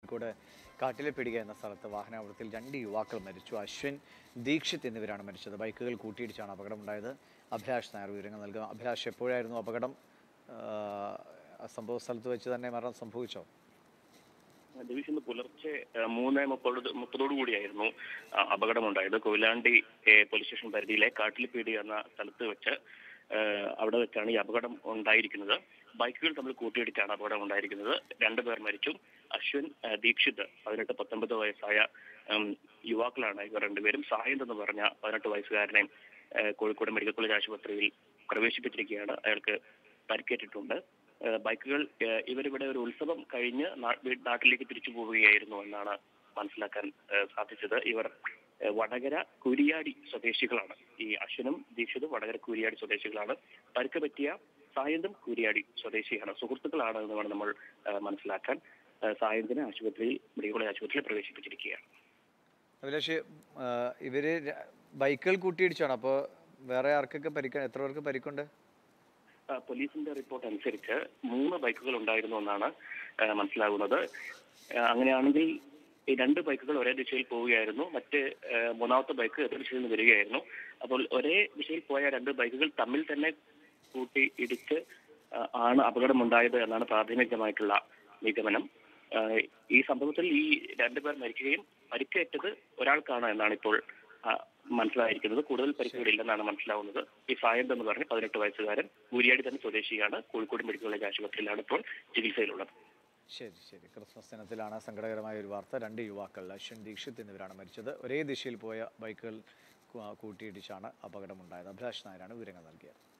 കോഴിക്കോട് കാട്ടിലെപ്പിടിക എന്ന സ്ഥലത്ത് വാഹനാപകടത്തിൽ രണ്ട് യുവാക്കൾ മരിച്ചു അശ്വിൻ ദീക്ഷിത് എന്നിവരാണ് മരിച്ചത് ബൈക്കുകൾ കൂട്ടിയിടിച്ചാണ് അപകടമുണ്ടായത് അഭിലാഷ് നായർ വിവരങ്ങൾ നൽകുക അഭിലാഷ് എപ്പോഴായിരുന്നു അപകടം ആ, സംഭവ സ്ഥലത്ത് വെച്ച് തന്നെ മരണം സംഭവിച്ചോ ഡിവിഷൻ പുലർച്ചെ ആ, മൂന്ന് മുപ്പത് മുപ്പതോടു കൂടിയായിരുന്നു ആ, അപകടമുണ്ടായത് കൊയിലാണ്ടി ഏ, പോലീസ് സ്റ്റേഷൻ പരിധിയിലെ കാട്ടിലിപ്പീടി എന്ന സ്ഥലത്ത് വെച്ച് ആ, അവിടെ വെച്ചാണ് ഈ അപകടം ഉണ്ടായിരിക്കുന്നത് ബൈക്കുകൾ തമ്മിൽ കൂട്ടിയിടിച്ചാണ് അപകടം ഉണ്ടായിരിക്കുന്നത് രണ്ടുപേർ മരിച്ചു അശ്വിൻ ആ, ദീക്ഷിത് പതിനെട്ട് പത്തൊമ്പത് വയസ്സായ ഉം, യുവാക്കളാണ് ഇവർ രണ്ടുപേരും സായന്ത് എന്ന് പറഞ്ഞ പതിനെട്ട് വയസ്സുകാരനെ ആ, കോഴിക്കോട് മെഡിക്കൽ കോളേജ് ആശുപത്രിയിൽ പ്രവേശിപ്പിച്ചിരിക്കുകയാണ് അയാൾക്ക് പരിക്കേറ്റിട്ടുണ്ട് ഏഹ് ബൈക്കുകൾ ഏഹ് ഇവരിവിടെ ഒരു ഉത്സവം കഴിഞ്ഞ് നാ- വീ- നാട്ടിലേക്ക് തിരിച്ചു പോവുകയായിരുന്നു എന്നാണ് മനസ്സിലാക്കാൻ ഏഹ് സാധിച്ചത് ഇവർ ഏഹ് വടകര കുരിയാടി സ്വദേശികളാണ് ഈ അശ്വനും ദീക്ഷിതും വടകര കുരിയാടി സ്വദേശികളാണ് പരിക്ക് പറ്റിയ സായന്തും കുരിയാടി സ്വദേശിയാണ് സുഹൃത്തുക്കളാണ് എന്ന് വേണം നമ്മൾ ഏഹ് മനസ്സിലാക്കാൻ ഏഹ് സായന്തിനെ ആശുപത്രിയിൽ മെഡിക്കൽ കോളേജ് ആശുപത്രിയിൽ പ്രവേശിപ്പിച്ചിരിക്കുകയാണ് അഭിലാഷ് ആ, ഇവര് ര- ബൈക്കുകൾ കൂട്ടിയിടിച്ചാണ് അപ്പോൾ വേറെ ആർക്കൊക്കെ പരിക്ക എത്ര പേർക്ക് പരിക്കുണ്ട് ആ, പോലീസിന്റെ റിപ്പോർട്ട് അനുസരിച്ച് മൂന്ന് ബൈക്കുകൾ ഉണ്ടായിരുന്നു എന്നാണ് ആ, മനസ്സിലാകുന്നത് ആ, അങ്ങനെയാണെങ്കിൽ ഈ രണ്ട് ബൈക്കുകൾ ഒരേ ദിശയിൽ പോവുകയായിരുന്നു മറ്റ് ആ, മൂന്നാമത്തെ ബൈക്ക് എതിർ ദിശയിൽ നിന്ന് വരികയായിരുന്നു അപ്പോൾ ഒരേ ദിശയിൽ പോയ രണ്ട് ബൈക്കുകൾ തമ്മിൽ തന്നെ കൂട്ടി ഇടിച്ച് ആ, ആണ് അപകടമുണ്ടായത് എന്നാണ് പ്രാഥമികമായിട്ടുള്ള നിഗമനം ആ, ഈ സംഭവത്തിൽ ഈ രണ്ടുപേർ മരിക്കുകയും പരിക്കേറ്റത് ഒരാൾക്കാണ് എന്നാണ് ഇപ്പോൾ ആ, മനസ്സിലായിരിക്കുന്നത് കൂടുതൽ പരിക്കുകളില്ലെന്നാണ് മനസ്സിലാവുന്നത് ഈ സായന്ത് എന്ന് പറഞ്ഞ പതിനെട്ട് വയസ്സുകാരൻ കൂരിയാടി തന്നെ സ്വദേശിയാണ് കോഴിക്കോട് മെഡിക്കൽ കോളേജ് ആശുപത്രിയിലാണ് ഇപ്പോൾ ചികിത്സയിലുള്ളത് ശരി ശരി ക്രിസ്മസ് ദിനത്തിലാണ് സങ്കടകരമായ ഒരു വാർത്ത രണ്ട് യുവാക്കൾ അശ്വിൻ ദീക്ഷിത് എന്നിവരാണ് മരിച്ചത് ഒരേ ദിശയിൽ പോയ ബൈക്കുകൾ കൂ- കൂട്ടിയിടിച്ചാണ് അപകടമുണ്ടായത് അഭിലാഷ് നായരാണ് വിവരങ്ങൾ നൽകിയത്